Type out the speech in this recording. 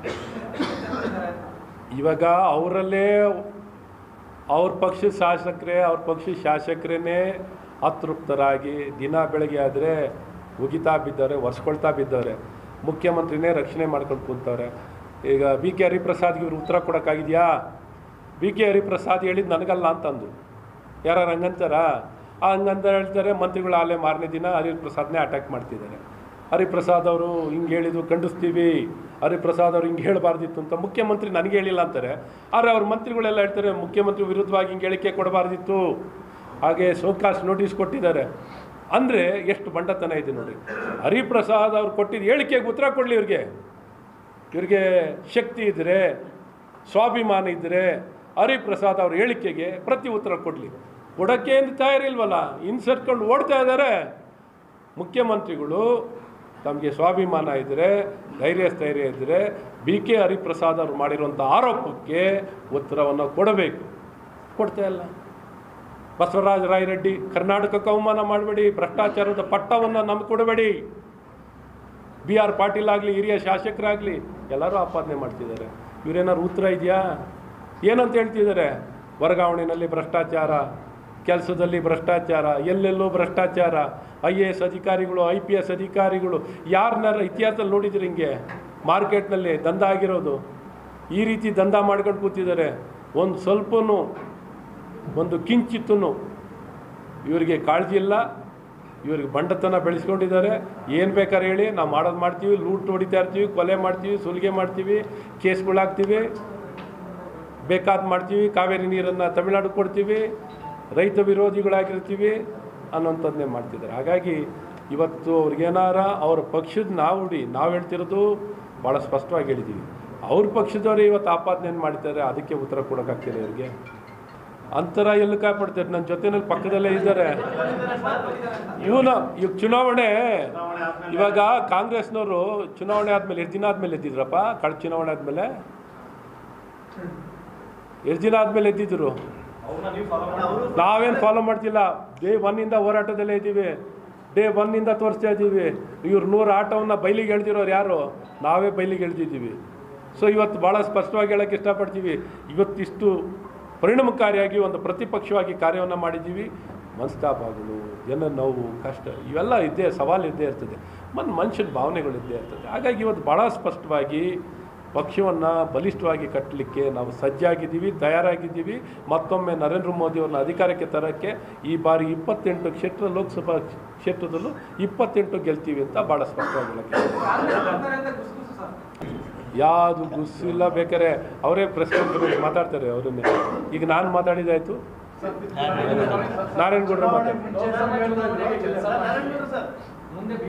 ಇವಾಗ ಅವರಲ್ಲೇ ಅವ್ರ ಪಕ್ಷದ ಶಾಸಕರೇ ಅವ್ರ ಪಕ್ಷದ ಶಾಸಕರೇ ಅತೃಪ್ತರಾಗಿ ದಿನ ಬೆಳಗ್ಗೆ ಆದರೆ ಉಗಿತಾ ಬಿದ್ದವ್ರೆ ಒರೆಸ್ಕೊಳ್ತಾ ಬಿದ್ದವ್ರೆ ಮುಖ್ಯಮಂತ್ರಿನೇ ರಕ್ಷಣೆ ಮಾಡ್ಕೊಂಡು ಕೂತವ್ರೆ ಈಗ ಬಿ ಕೆ ಹರಿಪ್ರಸಾದ್ಗೆ ಇವ್ರು ಉತ್ತರ ಕೊಡೋಕ್ಕಾಗಿದೆಯಾ ಬಿ ಕೆ ಹರಿಪ್ರಸಾದ್ ಹೇಳಿದ್ದು ನನಗಲ್ಲ ಅಂತಂದು ಯಾರು ಹಂಗಂತಾರ ಆ ಹಂಗಂತ ಹೇಳ್ತಾರೆ ಮಂತ್ರಿಗಳು ಆಲೆ ಮಾರನೇ ದಿನ ಹರಿಪ್ರಸಾದ್ನೇ ಅಟ್ಯಾಕ್ ಮಾಡ್ತಿದ್ದಾರೆ ಹರಿಪ್ರಸಾದ್ ಅವರು ಹಿಂಗೆ ಹೇಳಿದ್ದು ಖಂಡಿಸ್ತೀವಿ ಹರಿಪ್ರಸಾದ್ ಅವ್ರು ಹಿಂಗೆ ಹೇಳಬಾರ್ದಿತ್ತು ಅಂತ ಮುಖ್ಯಮಂತ್ರಿ ನನಗೆ ಹೇಳಿಲ್ಲ ಅಂತಾರೆ ಆದರೆ ಅವ್ರ ಮಂತ್ರಿಗಳೆಲ್ಲ ಹೇಳ್ತಾರೆ ಮುಖ್ಯಮಂತ್ರಿ ವಿರುದ್ಧವಾಗಿ ಹಿಂಗೆ ಹೇಳಿಕೆ ಕೊಡಬಾರ್ದಿತ್ತು ಹಾಗೆ ಸೋಕಾಸ್ ನೋಟಿಸ್ ಕೊಟ್ಟಿದ್ದಾರೆ ಅಂದರೆ ಎಷ್ಟು ಬಂಡತನ ಇದೆ ನೋಡಿ ಹರಿಪ್ರಸಾದ್ ಅವ್ರು ಕೊಟ್ಟಿದ್ದು ಹೇಳಿಕೆಗೆ ಉತ್ತರ ಕೊಡಲಿ ಇವ್ರಿಗೆ ಇವ್ರಿಗೆ ಶಕ್ತಿ ಇದ್ದರೆ ಸ್ವಾಭಿಮಾನ ಇದ್ದರೆ ಹರಿಪ್ರಸಾದ್ ಅವ್ರ ಹೇಳಿಕೆಗೆ ಪ್ರತಿ ಉತ್ತರ ಕೊಡಲಿ ಕೊಡೋಕ್ಕೆ ಏನು ತಯಾರಿಲ್ವಲ್ಲ ಇನ್ಸರ್ಕೊಂಡು ಓಡ್ತಾ ಇದ್ದಾರೆ ಮುಖ್ಯಮಂತ್ರಿಗಳು ತಮಗೆ ಸ್ವಾಭಿಮಾನ ಇದ್ದರೆ ಧೈರ್ಯ ಸ್ಥೈರ್ಯ ಇದ್ದರೆ ಬಿ ಕೆ ಹರಿಪ್ರಸಾದ್ ಅವರು ಮಾಡಿರುವಂಥ ಆರೋಪಕ್ಕೆ ಉತ್ತರವನ್ನು ಕೊಡಬೇಕು ಕೊಡ್ತಾ ಇಲ್ಲ ಬಸವರಾಜ ರಾಯರೆಡ್ಡಿ ಕರ್ನಾಟಕಕ್ಕೆ ಅವಮಾನ ಮಾಡಬೇಡಿ ಭ್ರಷ್ಟಾಚಾರದ ಪಟ್ಟವನ್ನು ನಮ್ಗೆ ಕೊಡಬೇಡಿ ಬಿ ಆರ್ ಪಾಟೀಲ್ ಆಗಲಿ ಹಿರಿಯ ಶಾಸಕರಾಗಲಿ ಎಲ್ಲರೂ ಆಪಾದನೆ ಮಾಡ್ತಿದ್ದಾರೆ ಇವರೇನಾದ್ರು ಉತ್ತರ ಇದೆಯಾ ಏನಂತ ಹೇಳ್ತಿದ್ದಾರೆ ವರ್ಗಾವಣೆಯಲ್ಲಿ ಭ್ರಷ್ಟಾಚಾರ ಕೆಲಸದಲ್ಲಿ ಭ್ರಷ್ಟಾಚಾರ ಎಲ್ಲೆಲ್ಲೋ ಭ್ರಷ್ಟಾಚಾರ ಐ ಎ ಎಸ್ ಅಧಿಕಾರಿಗಳು ಐ ಪಿ ಎಸ್ ಅಧಿಕಾರಿಗಳು ಯಾರನ್ನಾರ ಇತಿಹಾಸದಲ್ಲಿ ನೋಡಿದ್ರೆ ಹಿಂಗೆ ಮಾರ್ಕೆಟ್ನಲ್ಲಿ ದಂಧ ಆಗಿರೋದು ಈ ರೀತಿ ದಂಧ ಮಾಡ್ಕೊಂಡು ಕೂತಿದ್ದಾರೆ ಒಂದು ಸ್ವಲ್ಪನೂ ಒಂದು ಕಿಂಚಿತ್ತೂ ಇವರಿಗೆ ಕಾಳಜಿ ಇಲ್ಲ ಇವ್ರಿಗೆ ಬಂಡತನ ಬೆಳೆಸ್ಕೊಂಡಿದ್ದಾರೆ ಏನು ಬೇಕಾದ್ರೆ ಹೇಳಿ ನಾವು ಮಾಡೋದು ಮಾಡ್ತೀವಿ ಲೂಟ್ ಹೊಡಿತಾ ಇರ್ತೀವಿ ಕೊಲೆ ಮಾಡ್ತೀವಿ ಸುಲಿಗೆ ಮಾಡ್ತೀವಿ ಕೇಸ್ಗಳಾಗ್ತೀವಿ ಬೇಕಾದ ಮಾಡ್ತೀವಿ ಕಾವೇರಿ ನೀರನ್ನು ತಮಿಳ್ನಾಡು ಕೊಡ್ತೀವಿ ರೈತ ವಿರೋಧಿಗಳಾಗಿರ್ತೀವಿ ಅನ್ನೋಂಥದ್ದನ್ನೇ ಮಾಡ್ತಿದ್ದಾರೆ ಹಾಗಾಗಿ ಇವತ್ತು ಅವ್ರಿಗೇನಾರ ಅವ್ರ ಪಕ್ಷದ ನಾವು ನಾವು ಹೇಳ್ತಿರೋದು ಭಾಳ ಸ್ಪಷ್ಟವಾಗಿ ಹೇಳಿದ್ದೀವಿ ಅವ್ರ ಪಕ್ಷದವರು ಇವತ್ತು ಆಪಾದನೆ ಮಾಡ್ತಾರೆ ಅದಕ್ಕೆ ಉತ್ತರ ಕೊಡೋಕ್ಕಾಗ್ತಿಲ್ಲ ಇವ್ರಿಗೆ ಅಂತರ ಎಲ್ಲಿ ಕಾಪಾಡ್ತಾರೆ ನನ್ನ ಜೊತೆನಲ್ಲಿ ಪಕ್ಕದಲ್ಲೇ ಇದ್ದಾರೆ ಇವನು ಈಗ ಚುನಾವಣೆ ಇವಾಗ ಕಾಂಗ್ರೆಸ್ನವರು ಚುನಾವಣೆ ಆದಮೇಲೆ ಎಷ್ಟು ದಿನ ಆದಮೇಲೆ ಎದ್ದಿದ್ರಪ್ಪ ಕಳೆದ ಚುನಾವಣೆ ಆದಮೇಲೆ ಎಷ್ಟು ದಿನ ಆದಮೇಲೆ ಎದ್ದಿದ್ರು ನಾವೇನು ಫಾಲೋ ಮಾಡ್ತಿಲ್ಲ ಡೇ ಒನ್ನಿಂದ ಹೋರಾಟದಲ್ಲೇ ಇದ್ದೀವಿ ಡೇ ಒನ್ನಿಂದ ತೋರಿಸ್ತಾ ಇದ್ದೀವಿ ಇವ್ರು ನೂರು ಆಟವನ್ನು ಬೈಲಿಗೆ ಎಳ್ದಿರೋರು ಯಾರು ನಾವೇ ಬೈಲಿಗೆ ಎಳ್ದಿದ್ದೀವಿ ಸೊ ಇವತ್ತು ಭಾಳ ಸ್ಪಷ್ಟವಾಗಿ ಹೇಳೋಕ್ಕೆ ಇಷ್ಟಪಡ್ತೀವಿ ಇವತ್ತಿಷ್ಟು ಪರಿಣಾಮಕಾರಿಯಾಗಿ ಒಂದು ಪ್ರತಿಪಕ್ಷವಾಗಿ ಕಾರ್ಯವನ್ನು ಮಾಡಿದ್ದೀವಿ ಮನಸ್ತಾಪಗಳು ಜನ ನೋವು ಕಷ್ಟ ಇವೆಲ್ಲ ಇದ್ದೇ ಸವಾಲು ಇದ್ದೇ ಇರ್ತದೆ ಮತ್ತು ಮನುಷ್ಯನ ಭಾವನೆಗಳು ಇದ್ದೇ ಇರ್ತದೆ ಹಾಗಾಗಿ ಇವತ್ತು ಭಾಳ ಸ್ಪಷ್ಟವಾಗಿ ಪಕ್ಷವನ್ನು ಬಲಿಷ್ಠವಾಗಿ ಕಟ್ಟಲಿಕ್ಕೆ ನಾವು ಸಜ್ಜಾಗಿದ್ದೀವಿ ತಯಾರಾಗಿದ್ದೀವಿ ಮತ್ತೊಮ್ಮೆ ನರೇಂದ್ರ ಮೋದಿಯವ್ರನ್ನ ಅಧಿಕಾರಕ್ಕೆ ತರೋಕ್ಕೆ ಈ ಬಾರಿ ಇಪ್ಪತ್ತೆಂಟು ಕ್ಷೇತ್ರ ಲೋಕಸಭಾ ಕ್ಷೇತ್ರದಲ್ಲೂ ಇಪ್ಪತ್ತೆಂಟು ಗೆಲ್ತೀವಿ ಅಂತ ಭಾಳ ಸ್ಪಷ್ಟವಾಗಿ ಹೇಳಕ್ಕೆ ಯಾವುದು ಗುಸ್ಸಿಲ್ಲ ಬೇಕಾರೆ ಅವರೇ ಪ್ರೆಸ್ ಕಾನ್ಫರೆನ್ಸ್ ಮಾತಾಡ್ತಾರೆ ಅವರನ್ನೇ ಈಗ ನಾನು ಮಾತಾಡಿದಾಯ್ತು ನಾರಾಯಣಗೌಡರು ಮಾತಾಡ್ತಾರೆ ಮುಂದೆ